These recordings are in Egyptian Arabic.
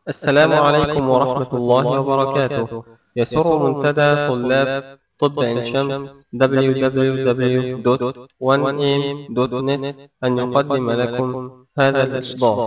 السلام عليكم ورحمة الله وبركاته يسر منتدى طلاب طب عين شمس www.1am.net أن يقدم لكم هذا الإصدار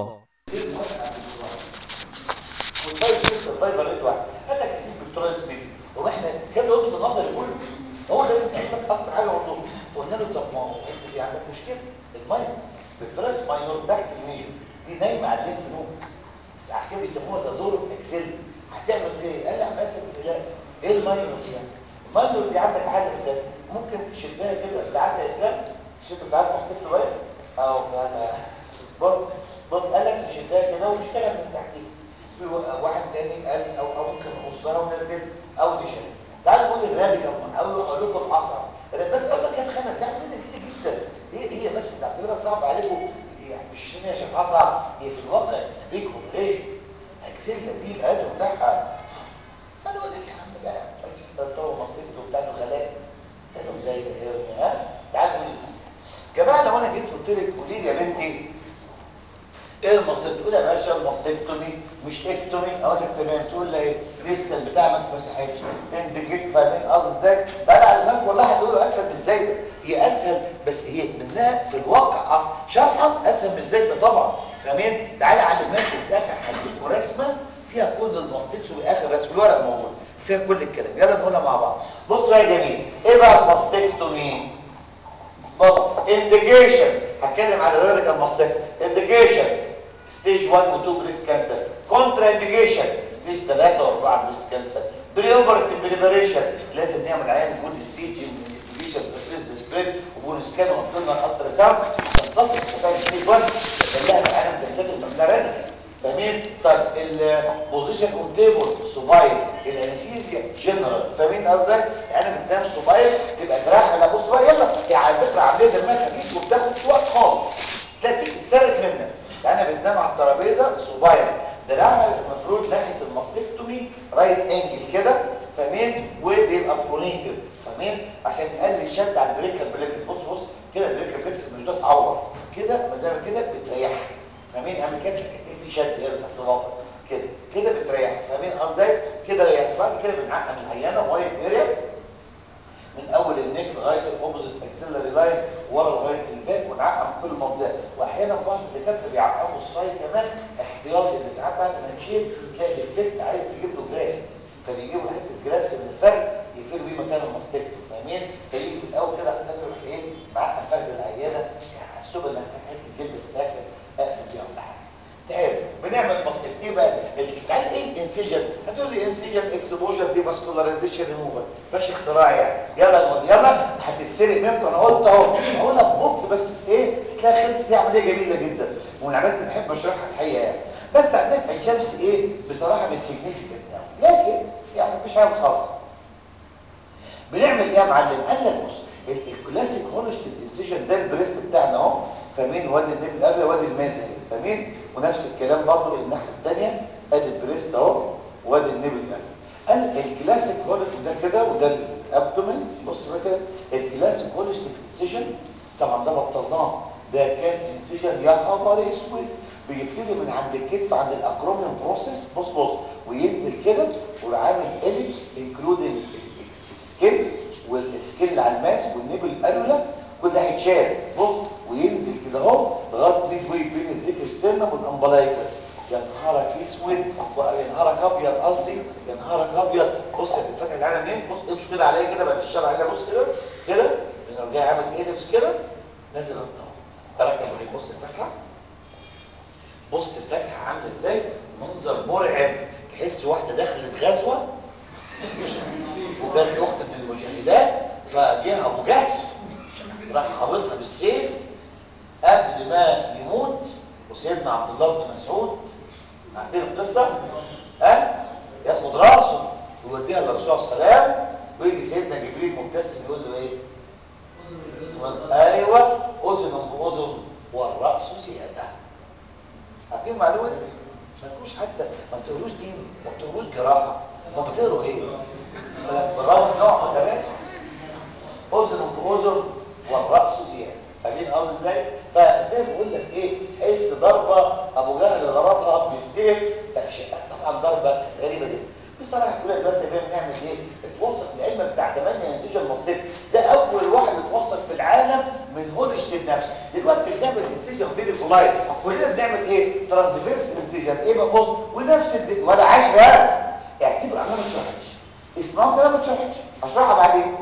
والفايبر لسه الفايبر ريت واحد قال لك يسيب دكتور سميث هو احنا كان له في النظر كله هو ده اللي علمك اكتر حاجه برضه فقلنا له طب ما هو انت في عندك مشكله الميه بالتراس ماينور تحت الميجر دي نايمه على الليمف نود عشان كده بيسموها زادور اكسل هتعمل فيها ايه؟ قال لي عمال اسال الناس ايه الماينور دي يعني؟ الماينور دي عندك حل في ده ممكن تشدها كده تعالى يا اسلام شد تعالى مصطفى شويه اهو تعالى بص بص قال لك نشدها كده ونشتغل من تحتيها في واحد تاني قال او او ممكن نقصها وننزل او نشيل تعالوا نقول الراديكال او اقول لكم الاصعب بس اقول لك يا خمس يعني دي نسيت جدا هي هي بس تعتبرها صعب عليكم يعني مش عشان هي شكلها صعب هي في الواقع بيك ليش اكسلنا دي الادو بتاعها انا اقول لك يا عم بقى انت استنطوا مصيبته بتاعته غلاء كانوا زي ها تعالوا نقول جماعه لو انا جيت قلت لك قولي لي يا بنتي ايه المصيب تقول يا باشا المصيبتومي مش اكتومي اقول لك تمام تقول لي ايه لسه البتاع ما اتمسحتش اندجيت فاهمين قصدي ازاي ده انا على دماغك والله هتقول اسهل من ازاي ده هي اسهل بس هي منها في الواقع اصلا شرحا اسهل من ازاي ده طبعا فاهمين تعالى علمك الاخر هديكوا رسمه فيها كل المصيبتومي اخر رسم الورق موجود فيها كل الكلام يلا نقولها مع بعض بصوا يا جميل ايه بقى المصيبتومي بص انديكيشن هتكلم على الراديكال ماستيك انديكيشن ستيج 1 و 2 بريست كانسر كونترا انديكيشن ستيج 3 و 4 بريست كانسر بري اوبرتيف بريباريشن لازم نعمل عين فود ستيج انفستيجيشن بريسيس سبريد وبون سكان وفضلنا الترا ساوند عشان تصل لغايه ستيج 1 نخليها العالم بيستخدم المقدار فاهمين طيب البوزيشن اون تيبل سوبايل الانستيزيا جنرال فاهمين قصدي يعني بتنام سوبايل تبقى دراع على بص بقى يلا هي على فكره عمليه دمها خفيف وبتاخد وقت خالص لا تيجي تسلك منك يعني بتنام على الترابيزه سوبايل دراعها المفروض ناحيه الماستكتومي رايت انجل كده فاهمين وبيبقى برونيتد فاهمين عشان يقلل الشد على البريكال بليكس بص بص كده البريكال بليكس مش ده تعور كده ما دام كده بتريحها فاهمين اعمل كده في شد هنا تحت الوضع كده كده بتريح فاهمين قصدي كده ريح بعد كده بنعقم العيانه وايت اريا من اول النك لغايه الاوبوزيت اكسلري لاين ورا لغايه الباك ونعقم كل منطقه واحيانا بعض الدكاتره بيعقموا السايد كمان احتياطي ان ساعات بعد ما نشيل تلاقي الافكت عايز تجيب له جرافت فبيجيبوا حته جرافت من الفرد يقفلوا بيه مكان الماستكتو فاهمين فيجي في الاول كده عشان يروح ايه معقم فرد العيانه يحسبها انها حته جلد في الاخر اقفل بيها ولا حاجه تعالوا بنعمل ماستكت ايه بقى تعال ايه انسجن هتقول لي انسجن اكسبوجر دي فاسكولاريزيشن ريموفر فاش اختراع يعني يلا نقول يلا هتتسرق منكم انا قلت اهو هقولها ببطء بس ايه تلاقي خلص دي عمليه جميله جدا ومن العمليات اللي بحب اشرحها الحقيقه يعني بس عندنا في شمس ايه بصراحه مش سيجنيفيكانت قوي لكن يعني مفيش حاجه خالصه بنعمل ايه يا معلم قال لك بص الكلاسيك هولست انسجن ده البريست بتاعنا اهو فاهمين وادي النبي الابيض وادي المازل فاهمين ونفس الكلام برضه الناحيه الثانيه ادي البريست اهو وادي النبي الابيض قال الكلاسيك هولست ده كده وده الابدومين بص بقى كده الكلاسيك هولست انسجن طبعا ده بطلناه ده كان انسجن يا خبر اسود بيبتدي من عند الكتف عند الاكروميوم بروسيس بص بص وينزل كده وعامل اليبس انكلودنج السكين والسكين اللي على الماس والنبل الالولا كل ده هيتشال بص وينزل كده اهو لغايه ميد واي بين الزيت السيرنا والامبلايكا يا نهارك اسود يا نهارك ابيض قصدي يا نهارك ابيض بص فاتح العين منين بص امشي كده عليا كده بعد الشارع عليا بص كده كده انا جاي عامل ايدبس كده نازل غطاه تركب عليك بص الفتحه بص الفتحه عامله ازاي منظر مرعب تحس واحده دخلت غزوه وكان اخت من المجاهدات فجه ابو جهل راح خابطها بالسيف قبل ما يموت وسيدنا عبد الله بن مسعود عارفين القصه ها ياخد راسه ويوديها للرسول صلى الله عليه وسلم ويجي سيدنا جبريل مبتسم يقول له ايه ايوه اذن باذن والراس زياده عارفين المعلومه دي ما تقولوش حتى ما بتقولوش دين ما بتقولوش جراحه ما بتقروا ايه بالراس نوع كمان اذن باذن والراس زياده فاهمين قصدي ازاي فزي ما بقول لك ايه تحس ضربه ابو جهل ضربها بالسيف فشقتها طبعا ضربه غريبه جدا بصراحه كلنا دلوقتي بقى بنعمل ايه اتوثق العلم بتاع 8 انسجه المصري ده اول واحد اتوثق في العالم من هولشتين نفسه دلوقتي بنعمل انسجن فيري فولايت كلنا بنعمل ايه ترانسفيرس انسجن ايه بقى بص ونفس الد... ولا عايش بقى اعتبر انا ما اتشرحتش اسمعوا كلام ما اتشرحتش اشرحها بعدين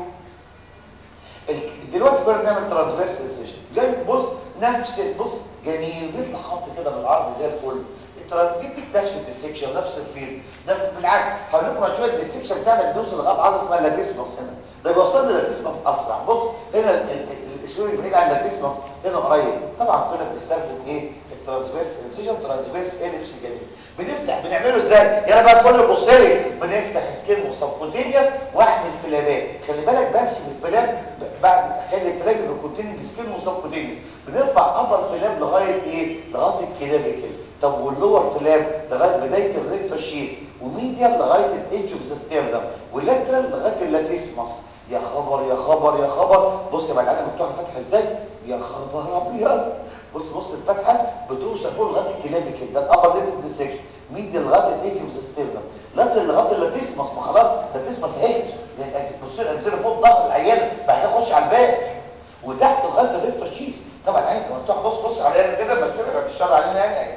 دلوقتي كنا بنعمل ترانسفيرس انسيشن جاي بص نفس البص جميل بيطلع خط كده بالعرض زي الفل بيديك نفس الديسكشن نفس الفيل نفس بالعكس هقول لكم عن شويه الديسكشن بتاعنا بنوصل لغايه عرض اسمها لاتيسموس هنا ده بيوصلنا لاتيسموس اسرع بص هنا الشغل بعيد عن لاتيسموس هنا قريب طبعا كنا بنستخدم ايه الترانسفيرس انسيشن ترانسفيرس اليبس جميل بنفتح بنعمله ازاي يلا بقى كل بص لي بنفتح سكين وسبكوتينيوس واعمل فلابات خلي بالك بمشي بالفلاب بعد خلي الفلاب يبقى كونتينيوس سكين وسبكوتينيوس بنرفع ابر فلاب لغايه ايه لغايه الكلاب كده طب واللور فلاب لغايه بدايه الريكتوشيس وميديال لغايه الايدج اوف ستيرنم ولاترال لغايه اللاتيسماس يا خبر يا خبر يا خبر بص يا العينه مفتوحه فاتحه ازاي يا خبر ابيض بص بص الفتحه بتوصل فوق لغايه الكلاب كده ده الابر ليمف ديسكشن ميديال لغايه الايدج اوف ستيرنم لاترال لغايه اللاتيسماس ما خلاص اللاتيسماس اهي بص الانسان فوق ضغط العيان بعد كده خش على الباقي وتحت لغايه الريكتوشيس طبعا عينك مفتوحه بص بص علينا كده بس انا بتشتغل علينا يعني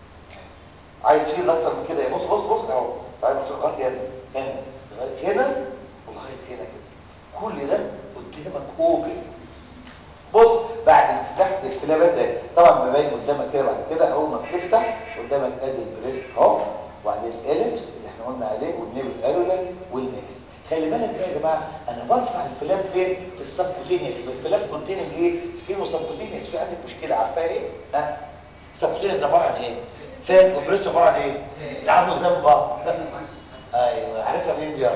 عايز فيه اكتر من كده بص بص بص اهو بعد مفتوحات هنا هنا لغايه هنا ولغايه هنا كده كل ده قدامك اوبن بص بعد فتحت الكلابات ده طبعا مبين قدامك كده بعد كده اول ما بتفتح قدامك ادي البريست اهو وبعدين الاليبس اللي احنا قلنا عليه والنيبل ارولر والناس خلي بالك بقى يا جماعه انا برفع الفلاب فين في السبكوتينيوس الفلاب كونتيننج ايه سكين وسبكوتينيوس في عندك مشكله عارفاها ايه ها السبكوتينيوس ده عباره عن ايه فين والبريست عباره عن ايه تعرفوا ازاي من بعض ايوه عارفها منين دي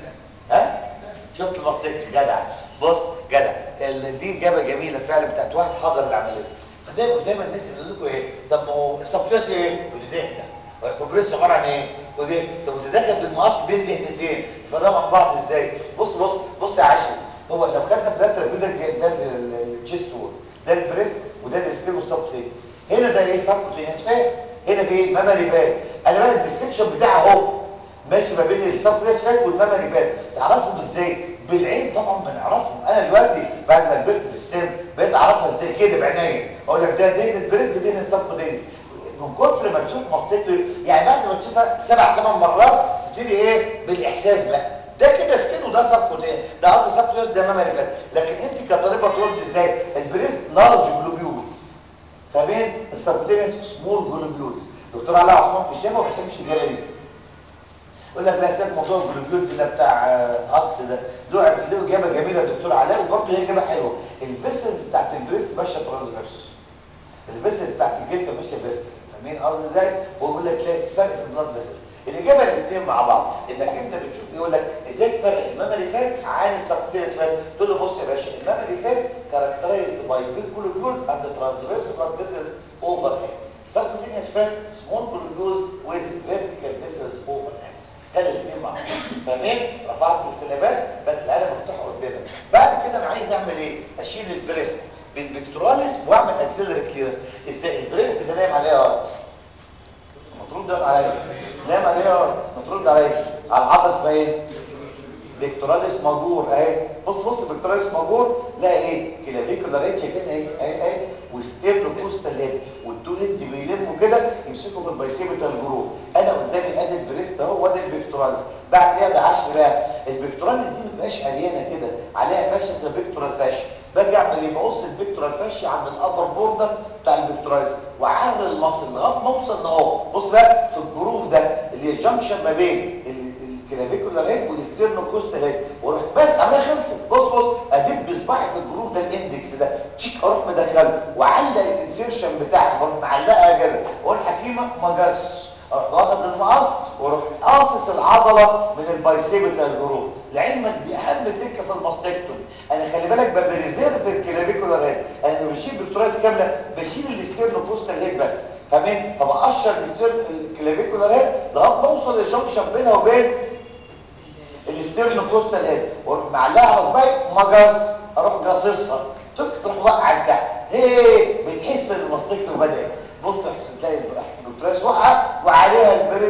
ها شفت البصيك جدع بص جدع دي اجابه جميله فعلا بتاعت واحد حضر العمليه فدايما دايما الناس يقول لكم ايه طب ما هو السبكوتينيوس ايه ودي ده والكوبريس عباره عن ايه ودي طب وتدخل بالمقص بين دهنتين تفرقوا عن بعض ازاي بص بص بص يا عاشر هو لو خدنا في لاتر كده ده التشيست وول ده البريست وده السكين والسبكوتينيوس هنا ده ايه سبكوتينيوس فين هنا في ايه مامري فات انا بقى الديسكشن بتاعه اهو ماشي ما بين السبكوتينيوس فات والمامري فات تعرفهم ازاي بالعين طبعا بنعرفهم انا دلوقتي بعد ما كبرت في السن بقيت اعرفها ازاي كده بعينيا اقول لك ده دهن البريست دهن السبكوتينيوس من كتر ما تشوف مصيته يعني بعد ما تشوفها سبع ثمان مرات تبتدي ايه بالاحساس بقى ده كده سكين وده سبكوتين ده قصدي سبكوتين ده مامري فات لكن انت كطالبه ترد ازاي البريست لارج جلوبيولز فبين السبكوتينس سمول جلوبيولز دكتور علاء عثمان في الشفا ما بيحبش الاجابه دي يقول لك لا سيب موضوع الجلوبيولز ده بتاع هاكس ده له له اجابه جميله دكتور علاء وبرضه هي اجابه حلوه الفيسلز بتاعت البريست ماشيه ترانسفيرس الفيسلز بتاعت الجلد ماشيه فيرتيكال فاهمين قصدي ازاي هو بيقول لك تلاقي فرق في البلاد فيسلز الاجابه الاثنين مع بعض انك انت بتشوف يقول لك ازاي تفرق الميموري فات عن السبكوتينيوس فات تقول له بص يا باشا الميموري فات كاركترايزد باي بيج جلوبيولز اند ترانسفيرس بلاد فيسلز اوفر هيد السبكوتينيوس فات سمول جلوبيولز ويز فيرتيكال فيسلز اوفر هيد كان الاثنين مع بعض فاهمين رفعت الفلابات بقت القلم مفتوحه قدامك بعد كده انا عايز اعمل ايه اشيل البريست بالبكتوراليس واعمل اكسلري كليرنس ازاي البريست ده نايم عليه ارض مطرود ده عليا نايم عليه ارض مطرود عليا على العضله اسمها ايه بكتوراليس مجور اهي بص بص بكتوراليس مجور لا ايه كلافيكولا ريت شايفين اهي اهي اهي وستيبل كوستال هيد والتو هيدز بيلموا كده يمسكوا في البايسيبيتال جروب انا قدامي ادي البريست اهو وادي البكتوراليس بعد ايه بعشر بقى البكتوراليس دي ما تبقاش عريانه كده عليها فاشيه اسمها بكتورال فاشيه باجي اعمل ايه بقص البكتورال فاشيه عند الابر بوردر بتاع البكتوراليس وعرض المصل لغايه ما اوصل اهو بص بقى في الجروف ده اللي هي الجنكشن ما بين الكلافيكولار هيد والستيرنوكوستال هيد واروح بس عمليه خلصت بص بص ادب بصباعي في الجروف ده الاندكس ده تشيك اروح مدخله وعلق الانسيرشن بتاعتي واروح معلقها كده واقول حكيمه ما جاش اروح واخد المقص واروح قاصص العضله من البايسيبيتال جروف لعلمك دي اهم تكه في الماستكتومي انا خلي بالك بريزيرف الكلافيكولار هيد انا لما بشيل بكتورايز كامله بشيل الستيرنوكوستال هيد بس فاهمين فبقشر الكلافيكولار هيد لغايه ما اوصل للجنكشن بينها وبين الستيرنوكوستال هيد واروح معلقها على صباعي مجص اروح جاصصها تك تروح واقعه لتحت هي بتحس ان الماستكتوم بدا بص تلاقي البكتورايز واقعه وعليها البريست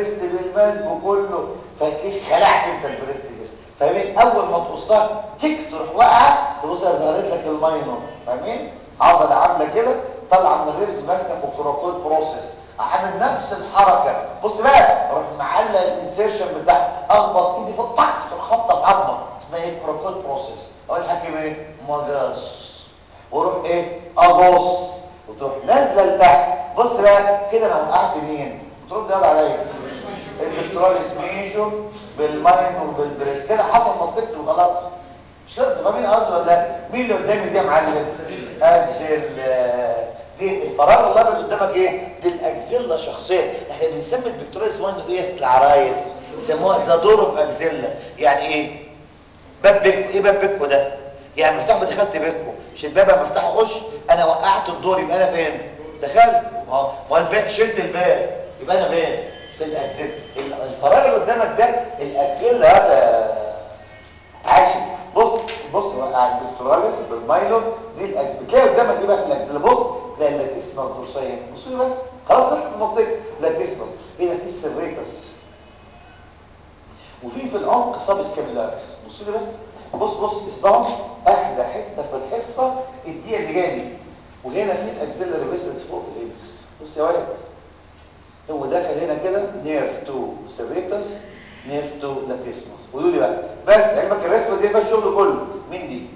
والماسك وكله فتلاقيك خلعت انت البريست كده فاهمين اول ما تقصها تك تروح واقعه تبص ظهرت لك الماينور فاهمين عضله عامله كده طالعه من الريبس ماسكه في الكروكود بروسيس عامل نفس الحركه بص بقى اروح معلق الانسيرشن بتاعها اخبط ايدي في الطق تروح خبطه في عظمه اسمها ايه كروكود بروسيس اقول الحكيم ايه مجاش واروح ايه اغص وتروح نازله لتحت بص بقى كده انا وقعت مين بترد يلا عليا البستراليس ميجور بالماينور بالبريس كده حصل مصيبته غلط مش كده انتوا فاهمين قصدي ولا لا مين اللي قدامي دي يا معلم اجزل دي الفراغ الله اللي قدامك ايه دي الاجزله شخصيا احنا بنسمي البكتيريا ماينور ايه العرايس يسموها زادور اوف اجزله يعني ايه باب بيكو ايه باب بيكو ده يعني مفتاح ما دخلت بيكو مش الباب مفتاح اخش انا وقعت الدور يبقى انا فين دخلت ما هو ما الباب شلت الباب يبقى انا فين في الاجزله الفراغ اللي قدامك ده الاجزله هذا عاشق بص بص وقع البستراليس بالمايلون دي الاجزله بتلاقي قدامك ايه بقى في الاجزله بص تلاقي اللاتيسما الدورسيه بصوا لي بس خلاص صرت المصدق لاتيسما هنا في السريتس وفي في العمق سب سكابيلاريس بصوا لي بس بص بص اسمعوا احلى حته في الحصه الدقيقه اللي جايه دي وهنا في الاكسيلري فيسلز فوق في الايبكس بص يا ولد هو داخل هنا كده نيرف تو سيريتس نيرف تو لاتيسمس قولوا لي بقى بس علمك الرسمه دي فيها الشغل كله مين دي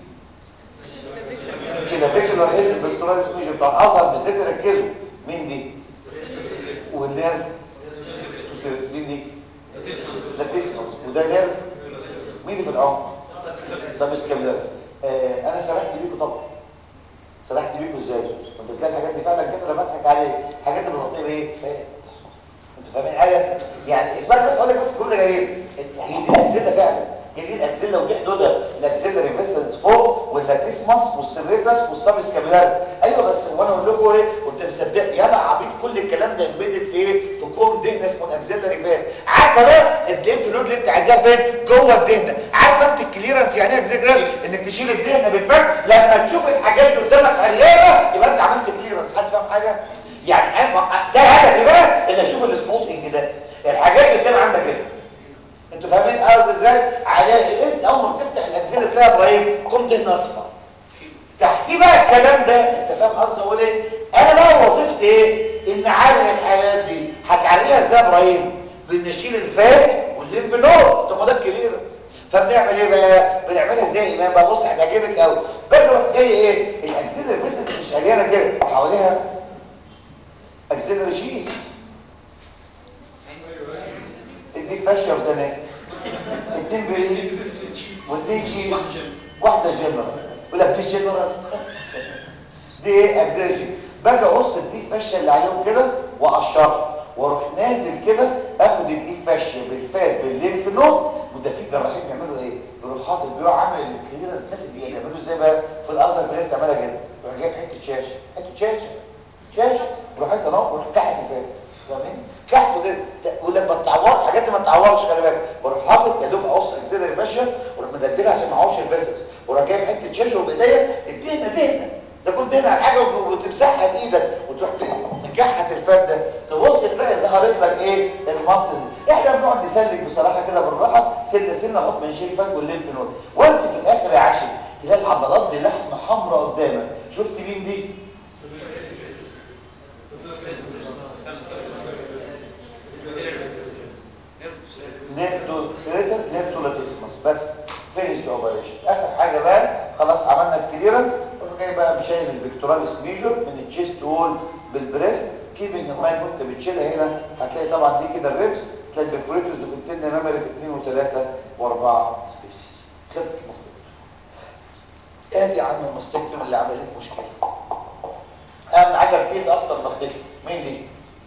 كده فكره هيد البكتوراليس ميجر بتاع اظهر بالذات ركزوا مين دي والنيرف مين دي لاتيسمس وده نيرف مين اللي في العمق سابس كابيلاريس آه انا سرحت بيكم طبعا سرحت بيكم ازاي كنت بتلاقي الحاجات دي فعلا كده لما اضحك عليك حاجات اللي بتطير ايه انتوا فاهمين حاجه يعني اسمعني بس اقول لك بس جمله جميله هي دي الاكسله فعلا هي دي الاكسله ودي حدودها الاكسله ريفيسلز فوق واللاتيسمس والسيريتس والسابس كابيلاريس ايوه بس وانا اقول لكم ايه وانت مصدق يلا عبيط كل الكلام ده امبيدد في ايه في كوم دهن اسمه الاكسله ريفير عارفه بقى الدهن فلويد اللي انت عايزاها فين جوه الدهنه عارفه انت الكليرنس يعني ايه اكسله انك تشيل الدهنه بالفك لما تشوف الحاجات اللي قدامك عريانه يبقى انت عملت كليرنس حد فاهم حاجه يعني ده هدفي بقى ان اشوف السبوتنج ده الحاجات اللي قدام عندك كده انتوا فاهمين قصدي ازاي على انت اول ما تفتح الاجزله بتاع ابراهيم قوم دهن اصفر تحتيه بقى الكلام ده انت فاهم قصدي اقول ايه انا بقى وظيفتي ايه ان اعالج الحالات دي هتعالجها ازاي يا ابراهيم بنشيل الفات والليمف نود طب ده الكليرنس فبنعمل ايه بقى بنعملها ازاي ما بقى بص هتعجبك قوي باجي اروح جاي ايه الاجزله البيسل مش عريانه كده حواليها اجزله شيس اديك فشه وزنان اتنين بريد واتنين شيس واحده جنرال ولا دي جنرال دي ايه اجزله شيس باجي اقص الديك فشه اللي عليهم كده واقشرها واروح نازل كده اخد الديك فشه بالفات بالليمف نود وده في جراحين بيعملوا ايه بيروح حاطط بيروح عامل الكليرنس ده في الدقيقه بيعملوا ازاي بقى في الازهر في ناس تعملها كده يروح جايب حته شاشه حته شاشه شاشه يروح حته نار ويروح كحت الفات فاهمين كحته كده ولما تتعور حاجات ما تتعورش خلي بالك واروح حاطط يا دوب اقص اجزله الباشا واروح مدلدلها عشان ما اعورش الباسس واروح جايب حته شاشه وبايديا الدهنه دهنه اذا كنت دهنه على حاجه وتمسحها بايدك وتروح تكحت الفات ده تبص تلاقي ظهرت لك ايه المصل دي احنا بنقعد نسلك بصراحه كده بالراحه سنه سنه احط منشير الفات والليمف نود وانت في الاخر يا عاشق تلاقي العضلات دي لحمه حمراء قدامك شفت مين دي نيرتو سيريتر نيرتو لاتيسمس بس فينيش اوبريشن اخر حاجه بقى خلاص عملنا الكليرنس نروح جاي بقى مشايل البكتوراليس ميجور من التشيست وول بالبريست كيبنج ان مايند وانت بتشيلها هنا هتلاقي طبعا دي كده الريبس تلاقي البرفوريتورز بتدينا ميموري في 2 و3 و4 سبيسيز خلصت المستكتوم ادي يا عم المستكتوم اللي عمل لك مشكله اهم حاجه فيه الافتر مستكتوم مين دي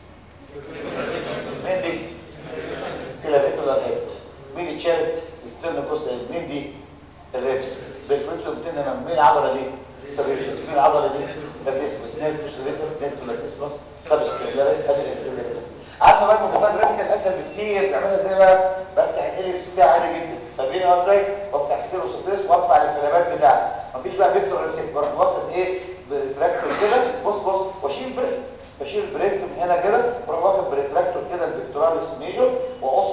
مين دي كلافيكولار هيد مين اتشالت ستيرنوكوس مين دي الريبس بالفريتو بتنما مين العضله دي السيرفيس مين العضله دي لاتيسمس نيرتو سيرفيس نيرتو لاتيسمس سبسكيلاريس ادي الاكسلريتور عارفه بقى المتفاد راديكال اسهل بكتير بعملها ازاي بقى بفتح الهيلكس بتاعي عادي جدا فاهمين ازاي بفتح ستيروسيتيس وارفع الانفلامات بتاعتي مفيش بقى فيكتور ريسيت بروح واخد ايه بريتراكتور كده بص بص واشيل بريست بشيل البريست من هنا كده واروح واخد بريتراكتور كده الفيكتوراليس ميجور واقص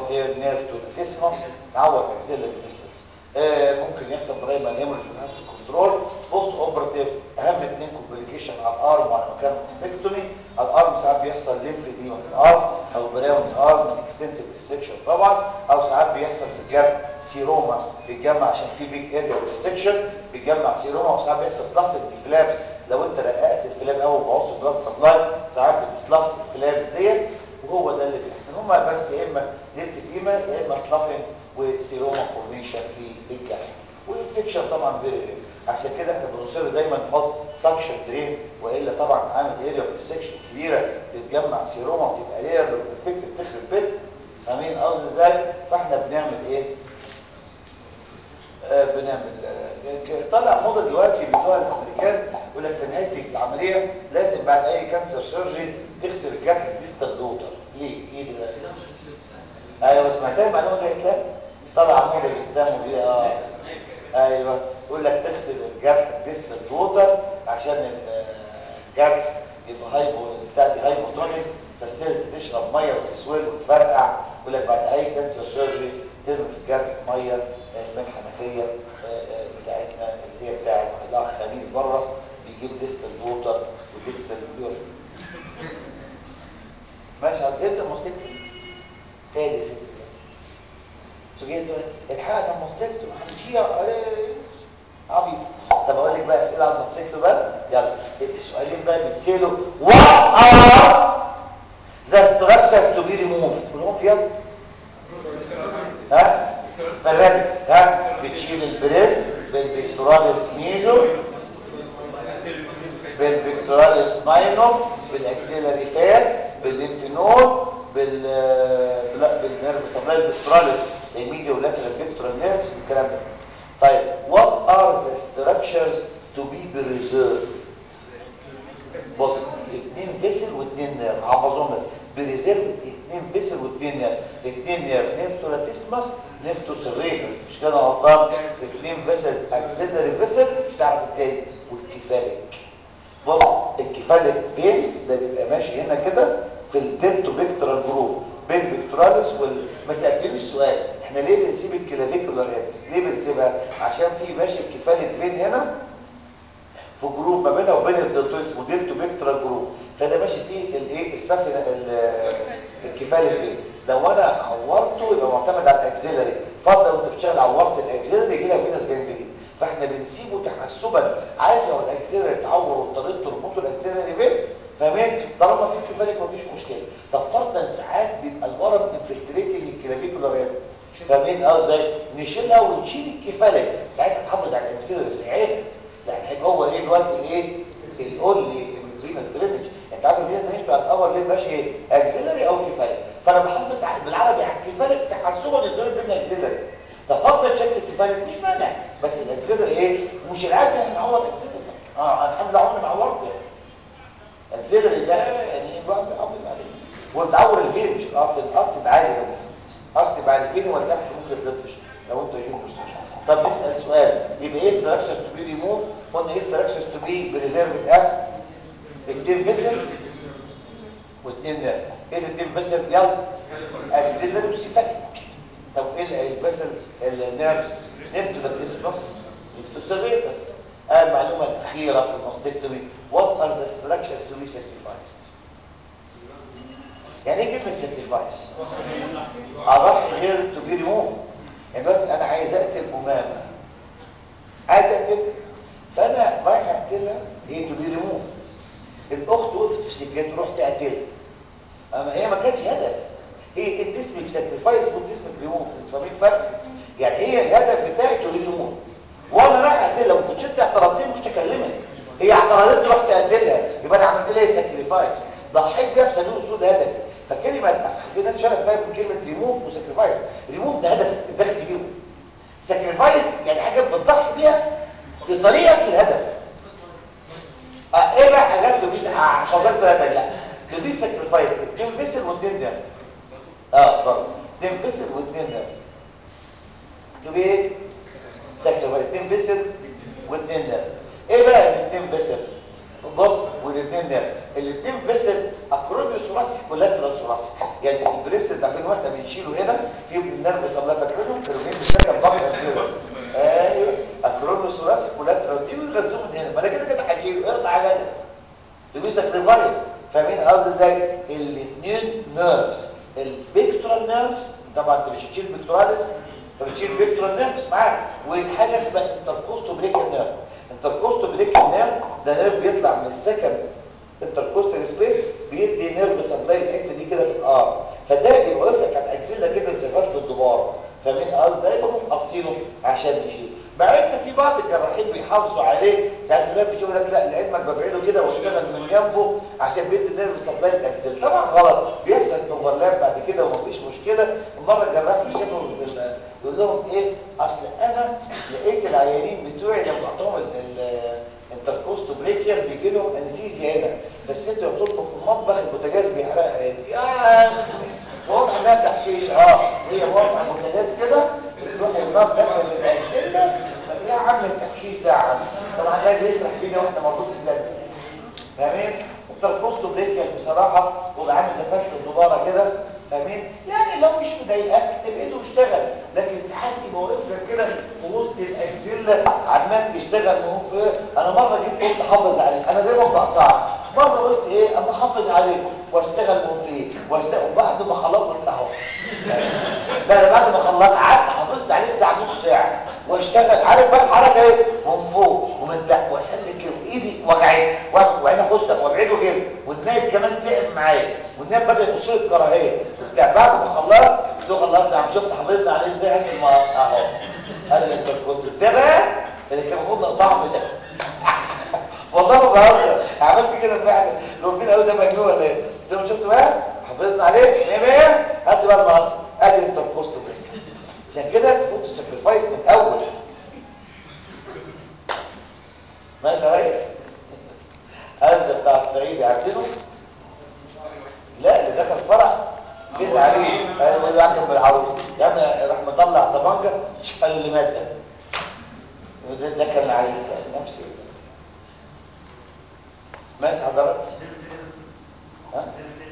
زي النيرف تو الكسمس نعور اكسيلري فيسلز آه ممكن يحصل برايمال هيموريج والهاف كنترول بوست اوبراتيف اهم اثنين كومبليكيشن على الارم وعلى مكان الماستكتومي على الارم ساعات بيحصل ليمف اديما في الارم او براون ارم اكستنسيف ديسكشن طبعا او ساعات بيحصل في الجرح سيروما بيتجمع عشان في بيج اريا ديسكشن بيتجمع سيروما وساعات بيحصل سلاف في الفلابس لو انت رققت الفلاب او بوظت البلاد سبلاي ساعات بتسلاف الفلابس ديت وهو ده اللي بيحصل هما بس يا اما ليمف اديما يا اما سلافنج وسيروما فورميشن في الجرح والانفكشن طبعا فيري عشان كده احنا بنصر دايما نحط سكشن درين والا طبعا عامل اريا في السكشن كبيره تتجمع سيروما وتبقى لير الانفكت بتخرب بيت فاهمين قصدي ازاي فاحنا بنعمل ايه آه بنعمل آه طلع موضه دلوقتي بتوع الامريكان يقول لك في نهايه العمليه لازم بعد اي كانسر سيرجري تغسل الجرح بديستال دوتر ليه ايه ده ايوه سمعتها المعلومه دي يا اسلام طلع موضه قدامه دي اه ايوه يقول لك تغسل الجرح بديستال دوتر عشان الجرح يبقى هايبو بتاع دي هايبوتونيك فالسيلز تشرب ميه وتسود وتفرقع يقول لك بعد اي كانسر سيرجري ترمي في الجرح ميه من الحنفيه بتاعتنا اللي هي بتاعت الاخ خميس بره بيجيب ديستال ووتر وديستال يورين ماشي هتبدا مستكتب تاني ست سجلت الحقنا المستكتب محدش عبيط طب اقول لك بقى اسئله عن المستكتب بقى يلا السؤالين بقى بيتسالوا what are the structure to be removed كلهم يلا ها فرد ها بتشيل البريست بالبيكتوراليس ميجور بالبيكتوراليس ماينور بالاكسيلاري فات بالليمفينود بال لا بالنيرف سبلاي البيكتوراليس الميديو لاترال بيكتورال نيرفز والكلام ده طيب what are the structures to be preserved بص اثنين فيسل واثنين نيرف حفظهم لك بريزيرف اثنين فيسل واثنين نيرف اثنين نيرف نيفتولاتيسمس نيفتوسيريتس مش كده غلطان اثنين فيسلز اكسيلري فيسل مش تعرف التاني والكفالك بص الكفالك فين ده بيبقى ماشي هنا كده في الدنتو بيكتورال جروب بين بيكتوراليس وال ما سالتنيش السؤال احنا ليه بنسيب الكلافيكولار هيد ليه بنسيبها عشان في ماشي الكفالك فين هنا في جروب ما بينها وبين الدلتويد اسمه دلتو بيكتورال جروب فده ماشي فيه الايه السفن الكفالك فين لو انا عورته يبقى معتمد على الاكسيلري فضل وانت بتشتغل عورت الاكسيلري يجي لها فينس جانجرين فاحنا بنسيبه تحسبا عارف لو الاكسيلري اتعور واضطريت تربطه الاكسيلري فين فاهمين طالما في كفالك مفيش مشكله طب فرضا ساعات بيبقى الورم انفلتريتنج الكلافيكولار هيد فاهمين اه ازاي نشيلها ونشيل الكفالك ساعتها تحافظ على الاكسيلري عيب يعني هيبقى هو ايه دلوقتي الايه الاونلي فينس درينج انت عارف الفينس درينج بتاع الاول ليه ماشي ايه اكسيلري او كفالك فانا بحافظ بالعربي على الكفالك تحسبا الدور بين الاكسيلري تفضل شكل الكفالك مش مانع بس الاكسيلري ايه مش العاده احنا نعور اكسيلري اه انا الحمد لله عمري ما عورت يعني اكسيلري ده يعني الواحد بيحافظ عليه وتعور الفين مش الارض الارض عادي اكتب على الفين ولا تحت ممكن تلطش لو انت يجيب مستشفى طب نسال سؤال يبقى ايه ستراكشر تو بي ريموف قلنا ايه ستراكشر تو بي بريزيرفد اه اثنين فيسل واثنين نيرف ايه الاثنين فيسل يلا اكسيلري وسيفاتيك طب ايه الفيسلز النيرفز نيرفز بالاسبوس التوسيريتس آه المعلومه الاخيره في الماستكتومي what are the structures to be sacrificed يعني ايه كلمه sacrifice اضحي غير to be removed يعني دلوقتي انا عايز اقتل امامه عايز اقتل فانا رايح اقتلها هي تو بي ريموف الاخت وقفت في سكته رحت اقتلها اما هي ما كانتش هدف هي كانت اسمك ساكريفايس وانت اسمك ريموف انت فاهمين الفرق يعني هي الهدف بتاعي تو بي ريموف وانا رايح اقتلها وكنت انت اعترضتني مش تكلمت هي اعترضت رحت اقتلها يبقى انا عملت لها ساكريفايس ضحيت بيها في صندوق اسود هدفي فكلمه اصل في ناس فعلا فاهم كلمه ريموف وساكريفايس ريموف ده هدف الداخل في ايده ساكريفايس يعني حاجه بتضحي بيها في طريقه الهدف آه ايه بقى حاجات تبيس حفظت ثلاثه لا تبيس ساكريفايس اتنين فيسل واثنين ده اه برضه اتنين فيسل واثنين ده تبي ايه ساكريفايس اتنين فيسل واثنين ده ايه بقى الاثنين فيسل بص والاثنين ده الاثنين فيسل اكروميو ثوراسيك ولاترال ثوراسيك يعني البريست ده فين واحنا بنشيله هنا في النرف صلاه فاكرينهم كانوا بين السكن ضغط ايوه اكروميو ثوراسيك ولاترال دي بيغذوه من هنا ما انا كده كده هشيله اقطع على ده تبيسك ريفايز فاهمين قصدي ازاي الاثنين نيرفز البيكتورال نيرفز طبعا انت مش هتشيل بيكتوراليس انت بتشيل بيكتورال نيرفز معاك وحاجه اسمها انتركوستو بريكال نيرف انتركوستو بريكال نيرف ده نيرف بيطلع من السكند انتركوستال سبيس بيدي نيرف سبلاي الحته دي كده في الار فده بيبقى واقف لك على الاكزيلا كده زي فتله الدبار فاهمين قصدي ازاي بنقوم قاصينه عشان نشيله مع ان في بعض الجراحين بيحافظوا عليه ساعات تلاقي في شغل لك لا لعلمك ببعده كده واشتغل من جنبه عشان بيدي نيرف سبلاي الاكزيلا طبعا غلط بيحصل اوفرلاب بعد كده ومفيش مشكله ومره الجراح بيشوفهم يقول لهم ايه اصل انا لقيت العيانين بتوعي لما اعطوهم الانتركوستو بريكيال بيجي لهم انستيزيا هنا فالست تطلب في المطبخ البوتاجاز بيحرقها يا واضح انها تحشيش اه هي واقفه على البوتاجاز كده بتروح النار داخله الاكسده طب يا عم التحشيش ده يا عم طبعا ده بيسرح بينا واحنا موجود في الزمن فاهمين التركوستو بريكيال بصراحه وبقى عامل زي فتله الدباره كده فاهمين يعني لو مش مضايقاك ابعده واشتغل لكن ساعات يبقى واقف لك كده في وسط الاكزيلا عمال يشتغل وهو في انا مره جيت قلت حافظ عليه انا دايما بقطع مره قلت ايه اما احافظ عليه واشتغل وهو في واشتغل وبعد ما خلصت قلت اهو لا لا بعد ما خلصت قعدت حافظت عليه بتاع نص ساعه واشتغل عارف بقى الحركه ايه من فوق ومن تحت واسلك كده وايدي وجعت وعيني خشت وابعده كده والنايب كمان تعب معايا والنايب بدا يبص لي بكراهيه وبتاع بعد ما خلصت قلت له خلصت يا عم شفت حافظنا عليه ازاي هات المقص اهو قال لي انت الكوست ده بقى اللي كان المفروض نقطعه من ده والله ما بهزر عملت كده فعلا لو فين قالوا ده مجنون ولا ايه قلت له شفت بقى حافظنا عليه 100 100 هات بقى المقص ادي انت الكوست ده عشان كده المفروض تسكرفايس من الاول ماشي يا ريس هذا بتاع الصعيدي عارفينه لا اللي دخل فرع كده عليه قالوا له يحكم بالعروس يا عم راح مطلع طبنجه قالوا اللي مات ده ده, ده كان العريس نفسي ماشي حضرتك ها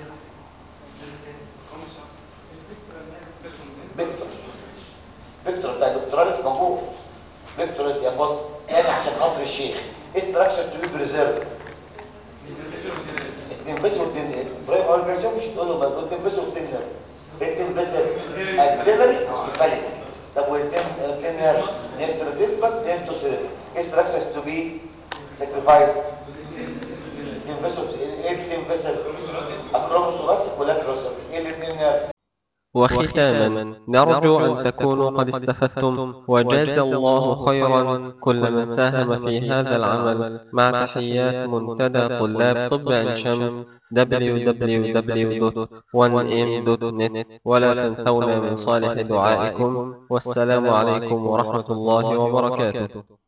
فيكتور فيكتور بتاع الدكتوراه مش موجود فيكتور يا بص تاني عشان خاطر الشيخ استراكشر تو بي بريزيرف التنفس والدنيا ابراهيم اول ما مش تقول له ما التنفس والدنيا التنفس اكسلري وسيفاليك طب والتنفس نيفتر ديسبس نيفتوسيس استراكشر تو بي ساكريفايسد التنفس ايه التنفس اكروموسوراسيك ولا كروسر ايه الاثنين وختاما نرجو أن تكونوا قد استفدتم وجاز الله خيرا كل من ساهم في هذا العمل مع تحيات منتدى طلاب طب عين شمس www.1m.net ولا تنسونا من صالح دعائكم والسلام عليكم ورحمة الله وبركاته